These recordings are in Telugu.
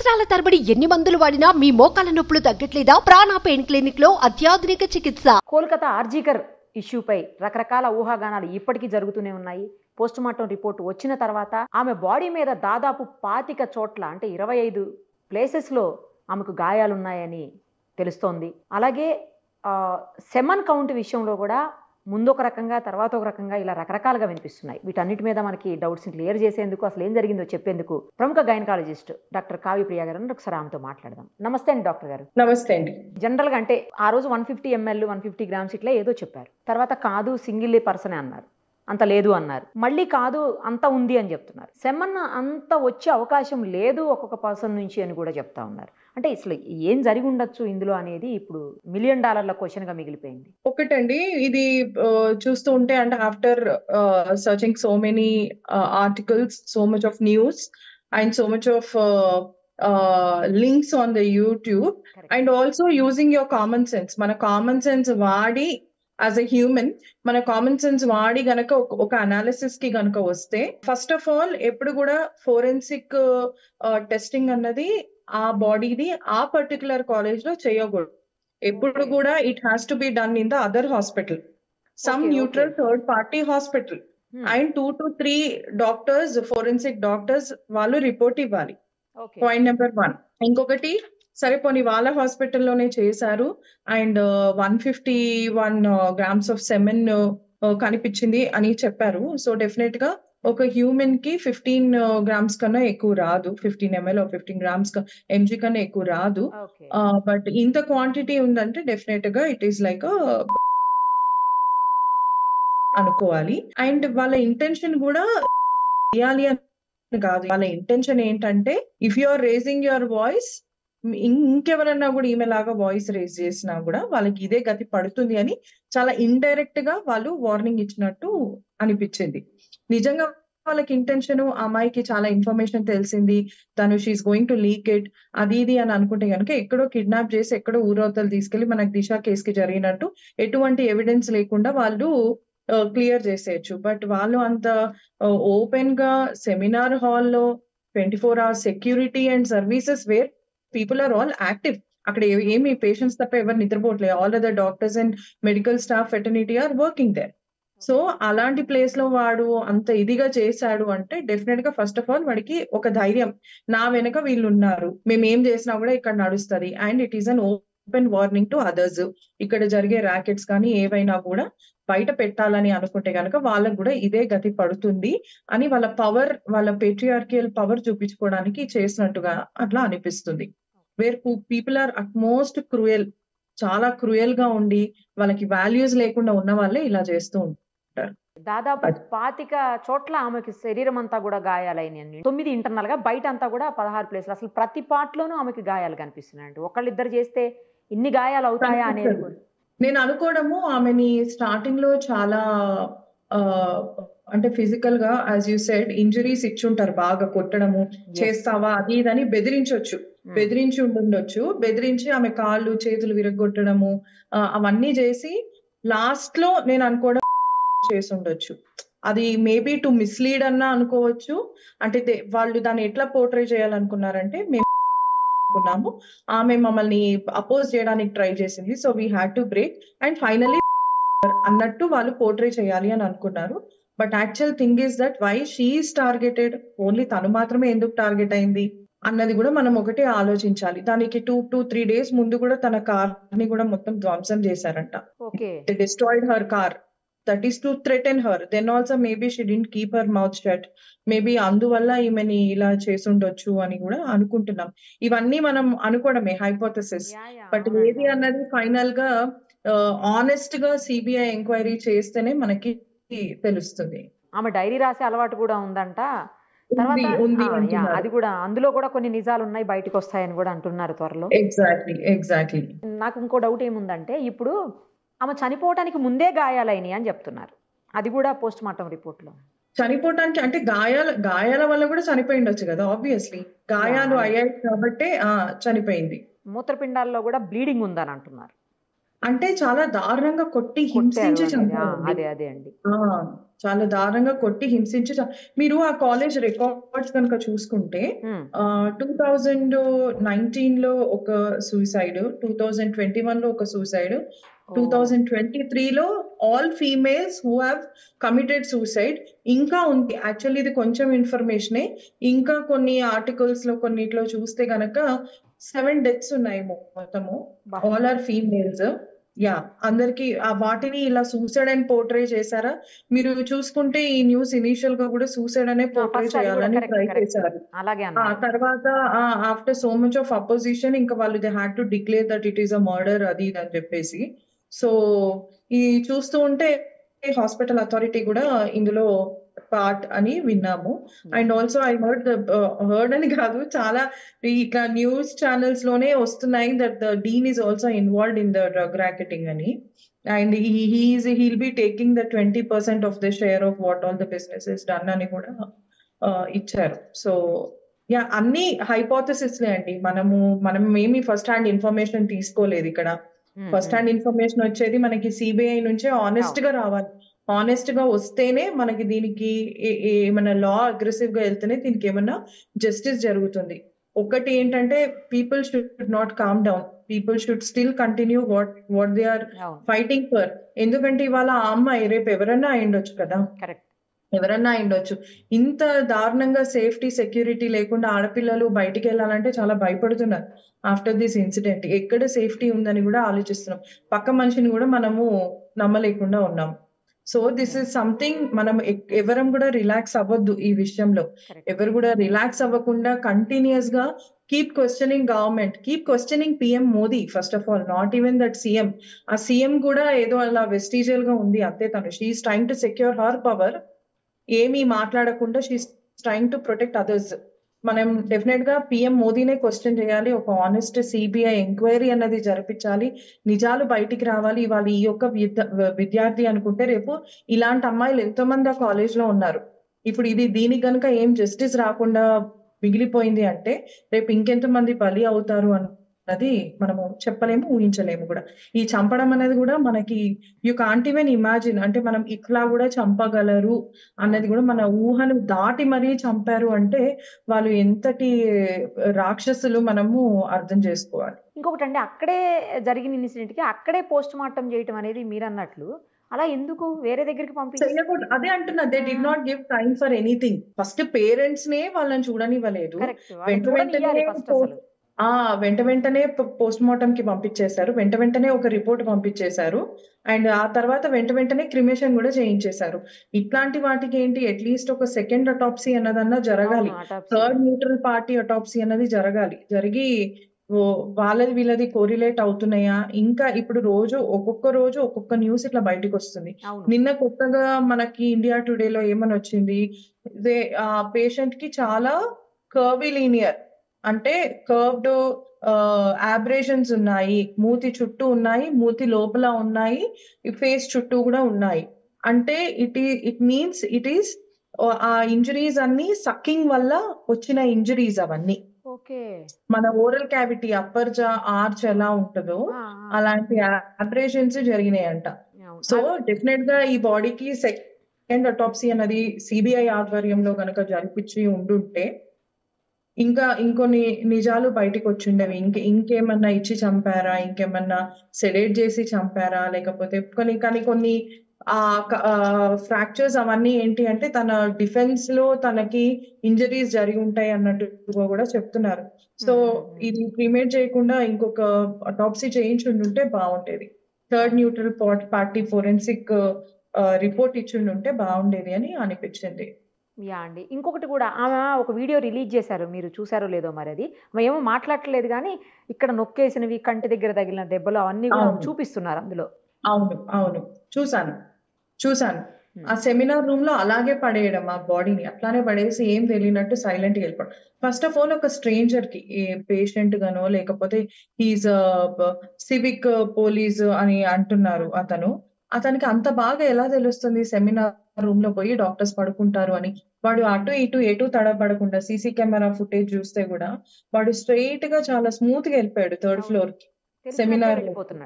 సంవత్సరాల తరబడి ఎన్ని మందులు వాడినా మీ మోకాల నొప్పులు తగ్గట్లేదా ప్రాణ పెయిన్ క్లినిక్ లో అత్యాధునిక చికిత్స కోల్కతా ఆర్జీకర్ ఇష్యూపై రకరకాల ఊహాగానాలు ఇప్పటికీ జరుగుతూనే ఉన్నాయి పోస్ట్ మార్టం రిపోర్ట్ వచ్చిన తర్వాత ఆమె బాడీ మీద దాదాపు పాతిక చోట్ల అంటే ఇరవై ఐదు ప్లేసెస్లో ఆమెకు గాయాలున్నాయని తెలుస్తోంది అలాగే ఆ, సెమన్ కౌంట్ విషయంలో కూడా ముందు ఒక రకంగా తర్వాత ఒక రకంగా ఇలా రకరకాలుగా వినిపిస్తున్నాయి వీటన్నిటి మీద మనకి డౌట్స్ని క్లియర్ చేసేందుకు అసలు ఏం జరిగిందో చెప్పేందుకు ప్రముఖ గైనకాలజిస్ట్ డాక్టర్ కావ్య ప్రియ గారు ఉన్నారు. ఒకసారి ఆమెతో మాట్లాడదాం నమస్తే అండి డాక్టర్ గారు నమస్తే అండి జనరల్గా అంటే ఆ రోజు one fifty ML one fifty grams ఇట్లా ఏదో చెప్పారు తర్వాత కాదు సింగిల్ పర్సనే అన్నారు అంత లేదు అన్నారు మళ్ళీ కాదు అంత ఉంది అని చెప్తున్నారు సెమన్ అంత వచ్చే అవకాశం లేదు ఒక్కొక్క పర్సన్ నుంచి అని కూడా చెప్తా ఉన్నారు అంటే అసలు ఏం జరిగి ఉండొచ్చు ఇందులో అనేది ఇప్పుడు మిలియన్ డాలర్ల క్వశ్చన్గా మిగిలిపోయింది ఒకటండి ఇది ఆ, చూస్తూ ఉంటే అంటే after searching so many articles so much of news and so much of links on the YouTube and also using your common sense మన కామన్ సెన్స్ వాడి యాజ్ ఎ హ్యూమన్ మన కామన్ సెన్స్ వాడి గనక ఒక- ఒక అనాలిసిస్ కి గనక వస్తే ఫస్ట్ ఆఫ్ ఆల్ ఎప్పుడు కూడా ఫోరెన్సిక్ టెస్టింగ్ అన్నది ఆ బాడీది ఆ పర్టికులర్ కాలేజ్ లో చేయకూడదు ఎప్పుడు Okay. కూడా it has to be done in the other hospital some Okay, neutral okay. Third party hospital and two to three doctors forensic doctors వాళ్ళు రిపోర్ట్ ఇవ్వాలి ఓకే పాయింట్ నెంబర్ వన్ ఇంకొకటి సరే పోనీ వాళ్ళ హాస్పిటల్లోనే చేశారు and one fifty one grams of semen కనిపించింది అని చెప్పారు సో డెఫినెట్ గా ఒక హ్యూమన్ కి ఫిఫ్టీన్ గ్రామ్స్ కన్నా ఎక్కువ రాదు fifteen ML fifteen grams MG కన్నా ఎక్కువ రాదు ఓకే బట్ ఇంత క్వాంటిటీ ఉందంటే డెఫినెట్ గా ఇట్ ఈస్ లైక్ అనుకోవాలి అండ్ వాళ్ళ ఇంటెన్షన్ కూడా చేయాలి అని కాదు వాళ్ళ ఇంటెన్షన్ ఏంటంటే if you are raging your voice ఇంకెవరన్నా కూడా ఈమె లాగా వాయిస్ రేజ్ చేసినా కూడా వాళ్ళకి ఇదే గతి పడుతుంది అని చాలా ఇండైరెక్ట్ గా వాళ్ళు వార్నింగ్ ఇచ్చినట్టు అనిపించింది నిజంగా వాళ్ళకి ఇంటెన్షన్ అమ్మాయికి చాలా ఇన్ఫర్మేషన్ తెలిసింది తను she's going to leak it అది ఇది అని అనుకుంటే కనుక ఎక్కడో కిడ్నాప్ చేసి ఎక్కడో ఊరవతలు తీసుకెళ్లి మనకు దిశ కేసుకి జరిగినట్టు ఎటువంటి ఎవిడెన్స్ లేకుండా వాళ్ళు క్లియర్ చేసేయచ్చు బట్ వాళ్ళు అంత ఓపెన్ గా సెమినార్ హాల్లో twenty four hours security and services where people are all active అక్కడ ఏ- ఏమి పేషెంట్స్ తప్ప ఎవరు నిద్రపోవట్లేదు all other doctors and medical staff fraternity are working there so అలాంటి ప్లేస్ లో వాడు అంత ఇదిగా చేశాడు అంటే డెఫినెట్ గా ఫస్ట్ ఆఫ్ ఆల్ వాడికి ఒక ధైర్యం నా వెనక వీళ్ళు ఉన్నారు మేము ఏం చేసినా కూడా ఇక్కడ నడుస్తుంది and it is an open warning to others ఇక్కడ జరిగే ర్యాకెట్స్ కానీ ఏవైనా కూడా బయట పెట్టాలని అనుకుంటే కనుక వాళ్ళకు కూడా ఇదే గతి పడుతుంది అని వాళ్ళ పవర్ వాళ్ళ పేట్రియార్కియల్ పవర్ చూపించుకోవడానికి చేసినట్టుగా అట్లా అనిపిస్తుంది where people are utmost cruel చాలా క్రూయల్ గా ఉండి వాళ్ళకి వాల్యూస్ లేకుండా ఉన్న వాళ్ళే ఇలా చేస్తూ ఉంటారు దాదాపు అది. పాతిక చోట్ల ఆమెకి శరీరం అంతా కూడా గాయాలైనాయి తొమ్మిది ఇంటర్నల్ గా బయట అంతా కూడా పదహారు ప్లేసులు అసలు ప్రతి part లోనూ ఆమెకి గాయాలు కనిపిస్తున్నాయండి ఒకళ్ళిద్దరు చేస్తే ఇన్ని గాయాలు అవుతాయా అనేది కనిపించదు. నేను అనుకోవడము ఆమెని స్టార్టింగ్ లో చాలా ఆ, అంటే ఫిజికల్ గా యాజ్ యూ సెడ్ ఇంజరీస్ ఇచ్చుంటారు బాగా కొట్టడము చేస్తావా అది ఇదని బెదిరించొచ్చు బెదిరించి ఉండుండొచ్చు బెదిరించి ఆమె కాళ్ళు చేతులు విరగొట్టడము ఆ, అవన్నీ చేసి లాస్ట్ లో నేను అనుకోవడం చేసి ఉండొచ్చు అది మేబీ టు మిస్లీడ్ అన్నా అనుకోవచ్చు అంటే దే- వాళ్ళు దాన్ని ఎట్లా పోర్ట్రే చేయాలనుకున్నారంటే మేము అనుకున్నాము ఆమె మమ్మల్ని అపోజ్ చేయడానికి ట్రై చేసింది so we had to break and finally అన్నట్టు వాళ్ళు పోర్ట్రే చేయాలి అని అనుకున్నారు but actual thing is that why she's targeted only తను మాత్రమే ఎందుకు టార్గెట్ అయింది అన్నది కూడా మనం ఒకటే ఆలోచించాలి దానికి టూ టూ త్రీ డేస్ ముందు కూడా తన కార్ ని కూడా మొత్తం ధ్వంసం చేశారంట okay they destroyed her car that is to threaten her then also maybe she didn't keep her mouth shut maybe అందువల్ల ఈమెని ఇలా చేసుండొచ్చు అని కూడా అనుకుంటున్నాం ఇవన్నీ మనం అనుకోవడమే హైపోథసిస్ బట్ ఏది అన్నది ఫైనల్ గా ఆనెస్ట్ గా సిబిఐ ఎంక్వైరీ చేస్తేనే మనకి తెలుస్తుంది ఆమె డైరీ రాసే అలవాటు కూడా ఉందంట తర్వాత ఉంది ఉంది ఆ, యా, అంటున్నారు అది కూడా అందులో కూడా కొన్ని నిజాలు ఉన్నాయి బయటకు వస్తాయని కూడా అంటున్నారు త్వరలో ఎగ్జాక్ట్లీ ఎగ్జాక్ట్లీ నాకు ఇంకో డౌట్ ఏముందంటే ఇప్పుడు ఆమె చనిపోవటానికి ముందే గాయాలైనాయి అని చెప్తున్నారు అది కూడా పోస్ట్ మార్టం రిపోర్ట్లో చనిపోవటానికి అంటే గాయాల గాయాల వల్ల కూడా చనిపోయి ఉండొచ్చు కదా ఆబ్వియస్లీ గాయాలు Yeah. అయ్యాయి కాబట్టే ఆ చనిపోయింది మూత్రపిండాల్లో కూడా బ్లీడింగ్ ఉందని అంటున్నారు అంటే చాలా దారుణంగా కొట్టి కొట్టారు హింసించి అనేది ఆ, చంపారండి అదే అదే అండి ఆ, చాలా దారుణంగా కొట్టి హింసించి చ- మీరు ఆ కాలేజ్ రికార్డ్స్ కనుక చూసుకుంటే ఉమ్, టూ థౌజండ్ నైన్టీన్ లో ఒక suicide two thousand twenty one లో ఒక suicide two oh, thousand twenty త్రీలో all females who have committed suicide ఇంకా ఉంది యాక్చువల్లీ ఇది కొంచెం ఇన్ఫర్మేషనే ఇంకా కొన్ని ఆర్టికల్స్ లో కొన్నిట్లో చూస్తే గనక సెవెన్ డెత్స్ ఉన్నాయి మొత్తము బా. ఆల్ ఆర్ ఫీమేల్స్ యా అందరికి ఆ వాటిని ఇలా సూసైడ్ అని పోర్ట్రే చేశారా మీరు చూసుకుంటే ఈ న్యూస్ ఇనిషియల్ గా కూడా సూసైడ్ అనే పోర్ట్రే ఫస్ట్ అది కూడా చేయాలని కరెక్ట్ ట్రై కరెక్ట్ చేశారు అలాగే ఆ అన్నారు తర్వాత after so much of opposition ఇంకా వాళ్ళు they had to declare that it is a murder అది ఇది అని చెప్పేసి సో ఈ చూస్తూ ఉంటే హాస్పిటల్ అథారిటీ కూడా ఇందులో పార్ట్ అని విన్నాము and also I heard heard అని కాదు చాలా ఇట్లా న్యూస్ ఛానల్స్ లోనే వస్తున్నాయి that the dean is also involved in the drug racketing అని and he's he'll be taking the twenty percent of the share of what all the business is done అని కూడా uh, ఇచ్చారు సో యా అన్ని హైపోథసిస్ అండి మనము మనం ఏమి ఫస్ట్ హ్యాండ్ ఇన్ఫర్మేషన్ తీసుకోలేదు ఇక్కడ ఉమ్, ఫస్ట్ హ్యాండ్ ఇన్ఫర్మేషన్ వచ్చేది మనకి సిబిఐ నుంచే ఆనెస్ట్ గా రావాలి ఆనెస్ట్ గా వస్తేనే మనకి దీనికి ఏ- ఏ- ఏమైనా లా అగ్రెసివ్ గా వెళ్తేనే దీనికి ఏమైనా జస్టిస్ జరుగుతుంది ఒకటి ఏంటంటే people should not calm down people should still continue what what they are అవును ఫైటింగ్ ఫర్ ఎందుకంటే ఇవాళ ఆ అమ్మాయి రేపు ఎవరన్నా అయిండొచ్చు కదా కరెక్ట్ ఎవరన్నా అయిండొచ్చు ఇంత దారుణంగా సేఫ్టీ సెక్యూరిటీ లేకుండా ఆడపిల్లలు బయటికి వెళ్ళాలంటే చాలా భయపడుతున్నారు ఆఫ్టర్ దిస్ ఇన్సిడెంట్ ఎక్కడ సేఫ్టీ ఉందని కూడా ఆలోచిస్తున్నాం పక్క మనిషిని కూడా మనము నమ్మలేకుండా ఉన్నాం సో దిస్ ఇస్ సంథింగ్ మనం ఎక్- ఎవరం కూడా రిలాక్స్ అవ్వద్దు ఈ విషయంలో కరెక్ట్ ఎవరు కూడా రిలాక్స్ అవ్వకుండా కంటిన్యూస్ గా keep questioning government keep questioning PM Modi first of all not even that CM ఆ సీఎం కూడా ఏదో అలా వెస్టీజియల్ గా ఉంది అంతే తను she's trying to secure her power ఏమీ మాట్లాడకుండా she's trying to protect others మనం డెఫినెట్ గా పిఎం మోదీనే క్వశ్చన్ చేయాలి ఒక ఆనెస్ట్ సిబిఐ ఎంక్వైరీ అన్నది జరిపించాలి నిజాలు బయటికి రావాలి ఇవాళ ఈ యొక్క విద్య- విద్యార్థి అనుకుంటే రేపు ఇలాంటి అమ్మాయిలు ఎంతో మంది ఆ కాలేజ్ లో ఉన్నారు ఇప్పుడు ఇది దీనికి గనుక ఏం జస్టిస్ రాకుండా మిగిలిపోయింది అంటే రేపు ఇంకెంత మంది బలి అవుతారు అన్నది మనము చెప్పలేము ఊహించలేము కూడా ఈ చంపడం అనేది కూడా మనకి యూ కాంట్ ఈవెన్ ఇమాజిన్ అంటే మనం ఇట్లా కూడా చంపగలరు అన్నది కూడా మన ఊహను దాటి మరీ చంపారు అంటే వాళ్ళు ఎంతటి రాక్షసులు మనము అర్థం చేసుకోవాలి ఇంకొకటి అండి అక్కడే జరిగిన ఇన్సిడెంట్ కి అక్కడే పోస్ట్ మార్టం చేయటం అనేది మీరు అన్నట్లు అలా ఎందుకు వేరే దగ్గరికి పంపించి చెయ్యకూడదు అదే అంటున్నా they did not give time for anything first parents నే వాళ్ళని చూడనివ్వలేదు కరెక్ట్ వెంట వెంటనే ఫస్ట్ పో- అసలు ఆ వెంట వెంటనే పోస్ట్ మార్టం కి పంపించేశారు వెంట వెంటనే ఒక రిపోర్ట్ పంపించేశారు అండ్ ఆ తర్వాత వెంట వెంటనే క్రిమేషన్ కూడా చేయించేశారు ఇట్లాంటి వాటికి ఏంటి అట్లీస్ట్ ఒక సెకండ్ అటాప్సీ అన్నదన్నా జరగాలి అవును, autopsy. Third neutral party autopsy అన్నది జరగాలి జరిగి ఓ వాళ్ళది వీళ్ళది కోరిలేట్ అవుతున్నాయా ఇంకా ఇప్పుడు రోజు ఒక్కొక్క రోజు ఒక్కొక్క న్యూస్ ఇట్లా బయటకు వస్తుంది అవును నిన్న కొత్తగా మనకి ఇండియా టుడేలో ఏమని వచ్చింది దే ఆ పేషెంట్ కి చాలా కర్విలీనియర్ అంటే కర్వ్డ్ ఆబ్రేషన్స్ ఉన్నాయి మూతి చుట్టూ ఉన్నాయి మూతి లోపల ఉన్నాయి ఫేస్ చుట్టూ కూడా ఉన్నాయి అంటే it it means it is ఆ ఇంజరీస్ అన్ని సక్కింగ్ వల్ల వచ్చిన ఇంజరీస్ అవన్నీ ఓకే మన oral cavity upper jaw arch ఎలా ఉంటుందో ఆ, ఆ, అలాంటి ఆపరేషన్స్ జరిగినాయంట అవును. సో డెఫినెట్ గా ఈ బాడీకి సెకండ్ అటాప్సీ అన్నది సిబిఐ ఆధ్వర్యంలో గనక జరిపించి ఉండుంటే ఇంకా ఇంకొన్ని నిజాలు బయటకు వచ్చిండేవి ఇంక ఇంకేమన్నా ఇచ్చి చంపారా ఇంకేమన్నా సెడేట్ చేసి చంపారా లేకపోతే కొన్ని కానీ కొన్ని ఆ ఫ్రాక్చర్స్ అవన్నీ ఏంటి అంటే తన డిఫెన్స్ లో తనకి ఇంజరీస్ జరిగి ఉంటాయి అన్నట్టుగా కూడా చెప్తున్నారు సో Hmm. ఇది క్రిమేట్ చేయకుండా ఇంకొక అటాప్సీ చేయించి ఉంటే బాగుండేది third neutral party forensic report ఇచ్చి ఉంటే బాగుండేది అని అనిపించింది యా అండి ఇంకొకటి కూడా ఆమె ఒక వీడియో రిలీజ్ చేశారు మీరు చూసారో లేదో మరి అది ఆమె ఏమో మాట్లాడట్లేదు కానీ ఇక్కడ నొక్కేసినవి కంటి దగ్గర తగిలిన దెబ్బలు అవన్నీ కూడా అవును. చూపిస్తున్నారు అందులో అవును అవును చూసాను చూసాను Hmm. ఆ సెమినార్ రూమ్ లో అలాగే పడేయడం ఆ బాడీని అట్లానే పడేసి ఏం తెలియనట్టు సైలెంట్ గా వెళ్ళిపోవడం ఫస్ట్ ఆఫ్ ఆల్ ఒక స్ట్రేంజర్ కి ఏ పేషెంట్ గానో లేకపోతే హీజ్ సివిక్ పోలీస్ అని అంటున్నారు అతను అతనికి అంత బాగా ఎలా తెలుస్తుంది సెమినార్ రూమ్ లో పోయి డాక్టర్స్ పడుకుంటారు అని వాడు అటు ఇటు ఎటు తడబడకుండా సీసీ కెమెరా ఫుటేజ్ చూస్తే కూడా వాడు స్ట్రైట్ గా చాలా స్మూత్ గా వెళ్ళిపోయాడు థర్డ్ అవును. ఫ్లోర్ కి తెలిసినట్టే Seminar లో. వెళ్ళిపోతున్నాడు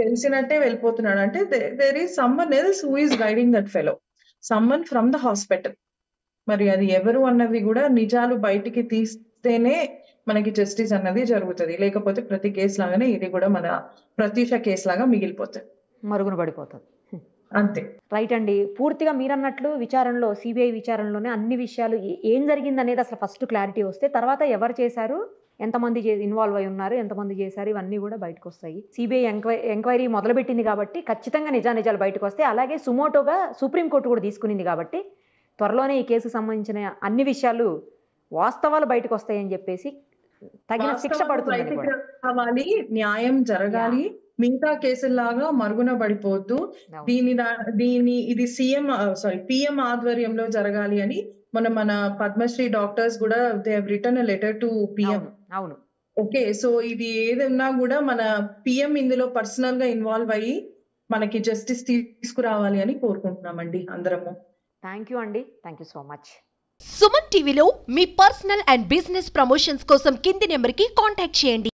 తెలిసినట్టే వెళ్ళిపోతున్నాడు అంటే there is someone else who is guiding that fellow someone from the hospital మరి అది ఎవరు అన్నది కూడా నిజాలు బయటికి తీస్తేనే మనకి జస్టిస్ అన్నది జరుగుతుంది లేకపోతే ప్రతి కేసు లాగానే ఇది కూడా మన ప్రతీష కేసు లాగా మిగిలిపోతుంది మరుగున పడిపోతుంది అంతే రైట్ అండి పూర్తిగా మీరన్నట్లు విచారణలో సిబిఐ విచారణలోనే అన్ని విషయాలు ఏ- ఏం జరిగింది అనేది అసలు ఫస్ట్ క్లారిటీ వస్తే తర్వాత ఎవరు చేశారు ఎంతమంది ఇన్వాల్వ్ అయి ఉన్నారు ఎంతమంది చేశారు ఇవన్నీ కూడా బయటకు వస్తాయి సిబిఐ ఎంక్వై ఎంక్వైరీ మొదలుపెట్టింది కాబట్టి ఖచ్చితంగా నిజానిజాలు బయటకు వస్తాయి అలాగే సుమోటోగా సుప్రీంకోర్టు కూడా తీసుకునింది కాబట్టి త్వరలోనే ఈ కేసుకు సంబంధించిన అన్ని విషయాలు వాస్తవాలు బయటకు వస్తాయని చెప్పేసి తగిన శిక్ష వాస్తవాలు పడుతుందని బయటికి కూడా రావాలి న్యాయం జరగాలి మిగతా కేసుల్లాగా మరుగున పడిపోవద్దు అవును. దీని దా- దీని ఇది సీఎం సారీ పిఎం ఆధ్వర్యంలో జరగాలి అని మన మన పద్మశ్రీ డాక్టర్స్ కూడా they have return letter to PM అవును అవును ఓకే సో ఇది ఏదన్నా కూడా మన పిఎం ఇందులో పర్సనల్ గా ఇన్వాల్వ్ అయ్యి మనకి జస్టిస్ తీసుకురావాలి అని కోరుకుంటున్నామండి అందరము థ్యాంక్ యూ అండి thank you so much Suman టీవీలో మీ పర్సనల్ అండ్ బిజినెస్ ప్రమోషన్స్ కోసం కింది నెంబర్కి కాంటాక్ట్ చేయండి